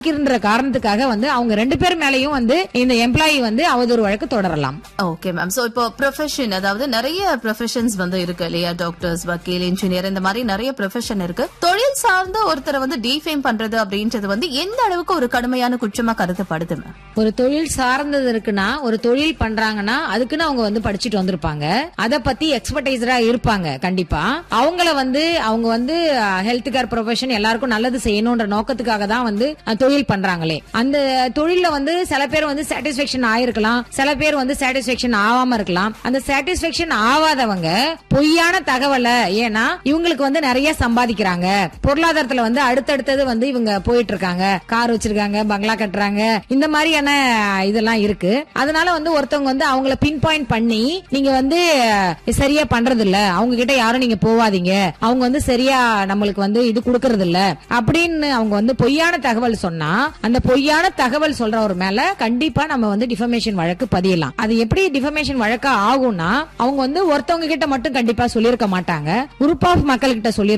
இருக்கின்ற காரணத்துக்காக வந்து அவங்க ரெண்டு பேர் மேலயும் வந்து இந்த எம்ப்ளாயி வந்து அவதூறு வழக்கு தொடரலாம் ஓகே மேம் சோ இப்போ ப்ரொஃபஷன் அதாவது நிறைய ப்ரொஃபஷன்ஸ் வந்து இருக்கு இல்லையா டாக்டர்ஸ் வக்கீல் இன்ஜினியர் இந்த மாதிரி நிறைய ப்ரொஃபஷன் இருக்கு தொழில் சார்ந்த ஒருத்தரை வந்து டிஃபேம் பண்றது அப்படின்றது வந்து எந்த அளவுக்கு ஒரு கடுமையான குற்றமா கருதப்படுது மேம் ஒரு தொழில் சார்ந்தது இருக்குன்னா ஒரு தொழில் பண்றாங்கன்னா அதுக்குன்னு அவங்க வந்து படிச்சுட்டு வந்திருப்பாங்க அத பத்தி எக்ஸ்பர்டைசரா இருப்பாங்க கண்டிப்பா அவங்கள வந்து அவங்க வந்து ஹெல்த் கேர் ப்ரொஃபஷன் எல்லாருக்கும் நல்லது செய்யணும்ன்ற நோக்கத்துக்காக தான் வந்து அஹ், தொழில் பண்றாங்களே அந்த தொழில்ல வந்து சில பேர் வந்து சாட்டிஸ்பேக்ஷன் ஆயிருக்கலாம் சில பேர் வந்து சாட்டிஸ்பேக்ஷன் ஆகாம இருக்கலாம் அந்த சாட்டிஸ்பேக்ஷன் ஆகாதவங்க பொய்யான தகவலை ஏன்னா இவங்களுக்கு வந்து நிறைய சம்பாதிக்கிறாங்க பொருளாதாரத்துல வந்து அடுத்தடுத்தது வந்து இவங்க போயிட்டு இருக்காங்க கார் வச்சிருக்காங்க பங்களா கட்டுறாங்க இந்த மாதிரியான இதெல்லாம் இருக்கு அதனால வந்து ஒருத்தவங்க வந்து அவங்கள பின் பாயிண்ட் பண்ணி நீங்க வந்து அஹ், சரியா பண்றது இல்ல அவங்க கிட்ட யாரும் நீங்க போவாதீங்க அவங்க வந்து சரியா நம்மளுக்கு வந்து இது கொடுக்கறது இல்ல அப்படின்னு அவங்க வந்து பொய்யான தகவல் சொன்னா அந்த பொய்யான தகவல் சொல்றவர் மேல கண்டிப்பா நம்ம வந்து டிஃபமேஷன் வழக்கு பதியலாம் அது எப்படி டிஃபமேஷன் வழக்கா ஆகும்னா அவங்க வந்து ஒருத்தவங்க கிட்ட மட்டும் கண்டிப்பா சொல்லியிருக்க மாட்டாங்க குரூப் ஆஃப் மக்கள் கிட்ட சொல்லி